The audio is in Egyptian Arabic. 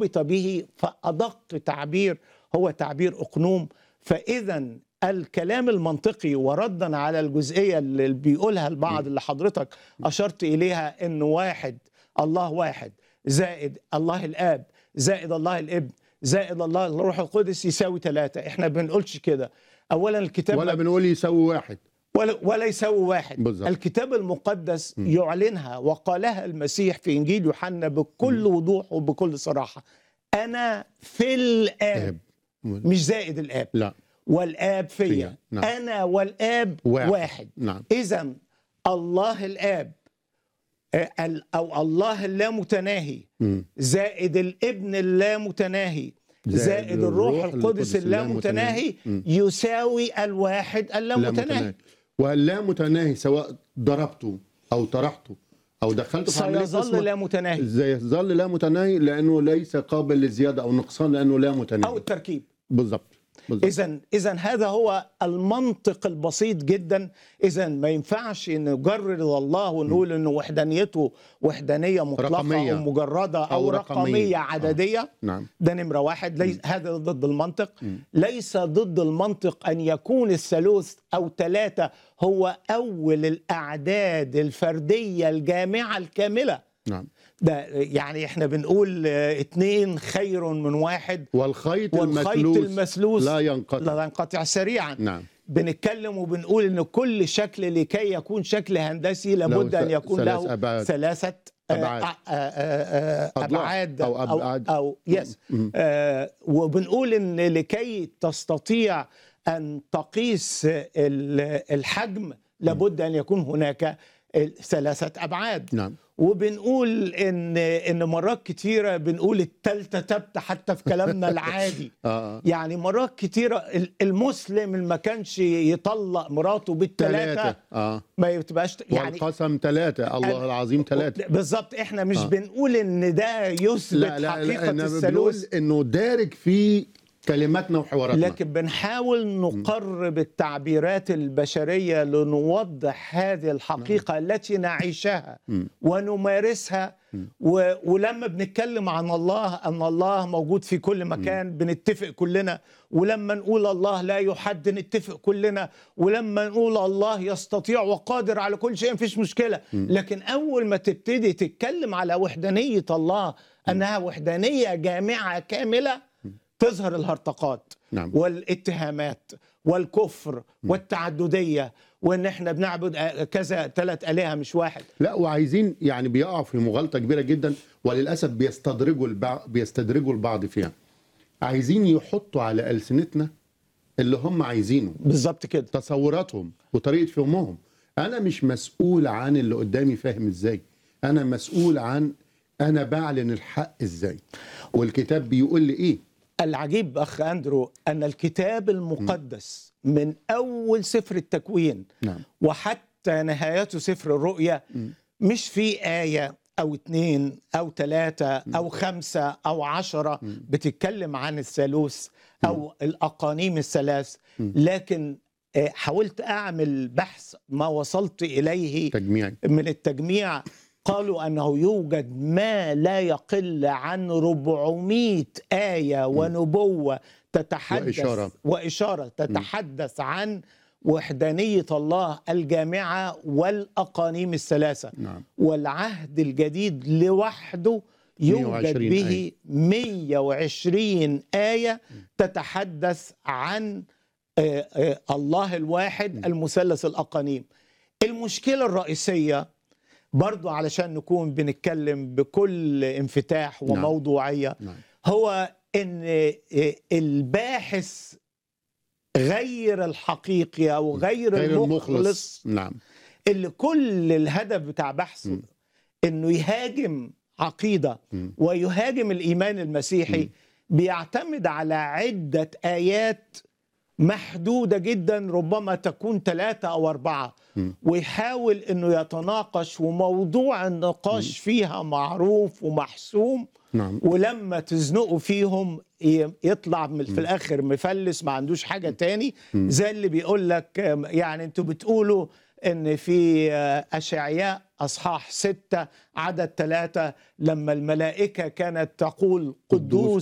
ارتبط به فأدق تعبير هو تعبير أقنوم فإذا الكلام المنطقي وردا على الجزئية اللي بيقولها البعض اللي حضرتك أشرت إليها إنه واحد الله واحد زائد الله الآب زائد الله الابن زائد الله الروح القدس يساوي ثلاثة احنا بنقولش كده أولا الكتاب ولا بنقول يساوي واحد ولا, ولا يساوي واحد بالظبط. الكتاب المقدس يعلنها وقالها المسيح في إنجيل يوحنا بكل وضوح وبكل صراحة أنا في الآب آب. مش زائد الآب لا والآب فيا فيا، نعم. أنا والآب واحد. واحد نعم إذا الله الآب آه، ال- أو الله اللامتناهي مم. زائد الابن اللامتناهي زائد زائد الروح الروح القدس القدس اللامتناهي اللامتناهي. مم. يساوي الواحد لا اللامتناهي متناهي واللا متناهي سواء ضربته او طرحته او دخلته في عمليه سيظل اسمها- لا متناهي زي يظل لا متناهي لانه ليس قابل للزياده او نقصان لانه لا او متناهي التركيب بالظبط بالظبط اذا اذا هذا هو المنطق البسيط جدا اذا ما ينفعش نجرد الله ونقول انه وحدانيته وحدانيه مطلقه رقمية. او مجرده او, أو رقميه, رقمية. عدديه نعم ده نمرة واحد ليس هذا ضد المنطق ليس ضد المنطق أن يكون الثالوث أو ثلاثة هو أول الأعداد الفردية الجامعة الكاملة نعم ده يعني احنا بنقول آه، اتنين خير من واحد والخيط, والخيط المسلوس, المسلوس لا ينقطع لا ينقطع سريعا نعم بنتكلم وبنقول ان كل شكل لكي يكون شكل هندسي لابد له ان ث- يكون ثلاث له أبعاد. ثلاثه آه، أبعاد. آه، آه، آه، أضلاع ابعاد أو او أبعاد. او يس مم. آه، وبنقول ان لكي تستطيع ان تقيس ال- الحجم لابد ان يكون هناك ثلاثه ابعاد نعم وبنقول ان ان مرات كتيره بنقول التالتة تبت حتى في كلامنا العادي آه. يعني مرات كتيره ال- المسلم اللي ما كانش يطلق مراته بالثلاثه ثلاثة اه ما بتبقاش يعني والقسم ثلاثة الله العظيم ثلاثة بالظبط احنا مش آه. بنقول ان ده يثبت لا لا لا حقيقه أنا بنقول الثالوث انه دارج في كلماتنا وحواراتنا لكن بنحاول نقرب التعبيرات البشرية لنوضح هذه الحقيقة التي نعيشها مم. ونمارسها و... ولما بنتكلم عن الله أن الله موجود في كل مكان بنتفق كلنا ولما نقول الله لا يحد نتفق كلنا ولما نقول الله يستطيع وقادر على كل شيء مفيش مشكلة لكن أول ما تبتدي تتكلم على وحدانية الله أنها وحدانية جامعة كاملة تظهر الهرطقات نعم. والاتهامات والكفر والتعدديه وان احنا بنعبد كذا ثلاث الهه مش واحد لا وعايزين يعني بيقعوا في مغالطه كبيره جدا وللاسف بيستدرجوا البعض بيستدرجوا البعض فيها عايزين يحطوا على السنتنا اللي هم عايزينه بالظبط كده تصوراتهم وطريقه فهمهم انا مش مسؤول عن اللي قدامي فاهم ازاي انا مسؤول عن انا بعلن الحق ازاي والكتاب بيقول لي ايه العجيب اخ اندرو ان الكتاب المقدس من اول سفر التكوين نعم وحتى نهايته سفر الرؤيا مش في آية أو اتنين أو تلاتة أو خمسة أو عشرة بتتكلم عن الثالوث أو الأقانيم الثلاث لكن آه، حاولت أعمل بحث ما وصلت إليه تجميعي من التجميع قالوا أنه يوجد ما لا يقل عن 400 آية ونبوة تتحدث وإشارة. وإشارة تتحدث عن وحدانية الله الجامعة والأقانيم الثلاثة نعم والعهد الجديد لوحده يوجد 120 به آية. 120 آية تتحدث عن آه، آه، الله الواحد المثلث الأقانيم المشكلة الرئيسية برضو علشان نكون بنتكلم بكل انفتاح نعم. وموضوعية نعم هو ان آه، الباحث غير الحقيقي او غير, غير المخلص المخلص نعم اللي كل الهدف بتاع بحثه م. انه يهاجم عقيده م. ويهاجم الايمان المسيحي بيعتمد على عده ايات محدوده جدا ربما تكون ثلاثه او اربعه م. ويحاول انه يتناقش وموضوع النقاش فيها معروف ومحسوم نعم ولما تزنقوا فيهم ي- يطلع من- في الاخر مفلس ما عندوش حاجه تاني زي اللي بيقول لك آم، يعني انتوا بتقولوا ان في آه، اشعياء اصحاح ستة عدد ثلاثة لما الملائكه كانت تقول قدوس